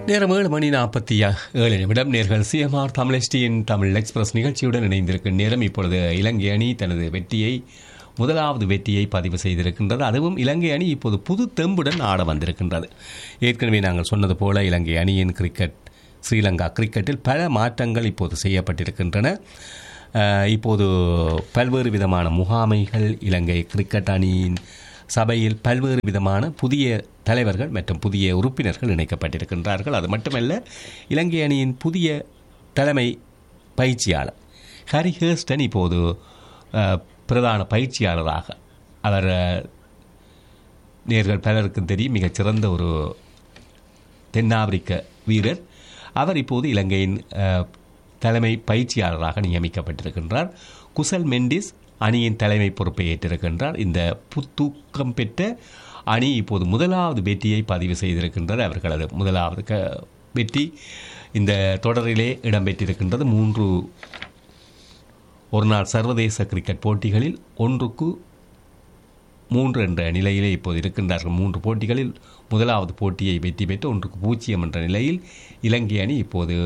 நேரம் ஏழு மணி நாற்பத்தி ஏழு நிமிடம் நேர்கள் சிஎம்ஆர் தமிழ்ஸ்டியின் தமிழ் எக்ஸ்பிரஸ் நிகழ்ச்சியுடன் இணைந்திருக்கும் நேரம் இப்பொழுது இலங்கை அணி தனது வெற்றியை முதலாவது வெற்றியை பதிவு செய்திருக்கின்றது அதுவும் இலங்கை அணி இப்போது புது தெம்புடன் ஆட வந்திருக்கின்றது ஏற்கனவே நாங்கள் சொன்னது போல இலங்கை அணியின் கிரிக்கெட் ஸ்ரீலங்கா கிரிக்கெட்டில் பல மாற்றங்கள் இப்போது செய்யப்பட்டிருக்கின்றன அஹ், இப்போது பல்வேறு விதமான முகாமைகள் இலங்கை கிரிக்கெட் அணியின் சபையில் பல்வேறு விதமான புதிய தலைவர்கள் மற்றும் புதிய உறுப்பினர்கள் இணைக்கப்பட்டிருக்கின்றார்கள் அது மட்டுமல்ல இலங்கை அணியின் புதிய தலைமை பயிற்சியாளர் ஹரி ஹேஸ்டன் இப்போது அஹ், பிரதான பயிற்சியாளராக அவர் அஹ், நேர்கள் பலருக்கும் தெரியும் மிகச்சிறந்த ஒரு தென்னாப்பிரிக்க வீரர் அவர் இப்போது இலங்கையின் அஹ், தலைமை பயிற்சியாளராக நியமிக்கப்பட்டிருக்கின்றார் குசல் மெண்டிஸ் அணியின் தலைமை பொறுப்பை ஏற்றிருக்கின்றார் இந்த புத்தூக்கம் பெற்ற அணி இப்போது முதலாவது வெற்றியை பதிவு செய்திருக்கின்றது அவர்களது முதலாவது க வெற்றி இந்த தொடரிலே இடம்பெற்றிருக்கின்றது மூன்று ஒருநாள் சர்வதேச கிரிக்கெட் போட்டிகளில் ஒன்றுக்கு மூன்று என்ற நிலையிலே இப்போது இருக்கின்றார்கள் மூன்று போட்டிகளில் முதலாவது போட்டியை வெற்றி பெற்று ஒன்றுக்கு பூஜ்ஜியம் என்ற நிலையில் இலங்கை அணி இப்போது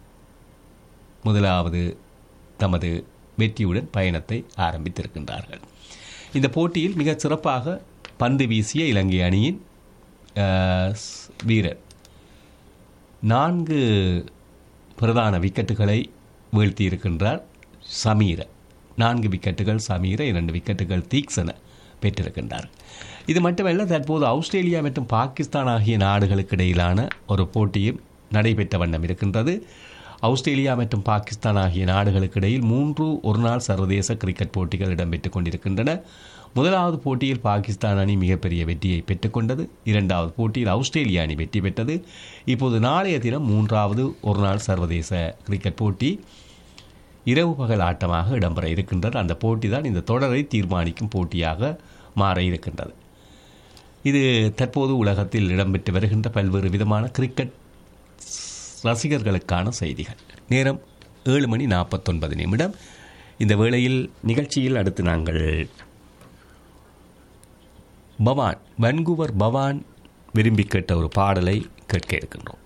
முதலாவது தமது வெற்றியுடன் பயணத்தை ஆரம்பித்திருக்கின்றார்கள் இந்த போட்டியில் மிகச் சிறப்பாக பந்து வீசிய இலங்கை அணியின் அஹ், ஸ்- வீரர் நான்கு பிரதான விக்கெட்டுகளை வீழ்த்தியிருக்கின்றார் சமீர நான்கு விக்கெட்டுகள் சமீர இரண்டு விக்கெட்டுகள் தீக்ஷன பெற்றிருக்கின்றார் இது மட்டுமல்ல தற்போது ஆஸ்திரேலியா மற்றும் பாகிஸ்தான் ஆகிய நாடுகளுக்கு இடையிலான ஒரு போட்டியும் நடைபெற்ற வண்ணம் இருக்கின்றது ஆஸ்திரேலியா மற்றும் பாகிஸ்தான் ஆகிய நாடுகளுக்கு இடையில் மூன்று ஒருநாள் சர்வதேச கிரிக்கெட் போட்டிகள் இடம்பெற்றுக் கொண்டிருக்கின்றன முதலாவது போட்டியில் பாகிஸ்தான் அணி மிகப்பெரிய வெற்றியை பெற்றுக்கொண்டது இரண்டாவது போட்டியில் ஆஸ்திரேலியா அணி வெற்றி பெற்றது இப்போது நாளைய தினம் மூன்றாவது ஒருநாள் சர்வதேச கிரிக்கெட் போட்டி இரவு பகல் ஆட்டமாக இடம்பெற இருக்கின்றது அந்த போட்டி தான் இந்த தொடரை தீர்மானிக்கும் போட்டியாக மாற இருக்கின்றது இது தற்போது உலகத்தில் இடம்பெற்று வருகின்ற பல்வேறு விதமான கிரிக்கெட் ரசிகர்களுக்கான செய்திகள் நேரம் ஏழு மணி நாற்பத்தொன்பது நிமிடம் இந்த வேளையில் நிகழ்ச்சியில் அடுத்து நாங்கள் பவான் வன்கூவர் பவான் விரும்பி கேட்ட ஒரு பாடலை கேட்க இருக்கின்றோம்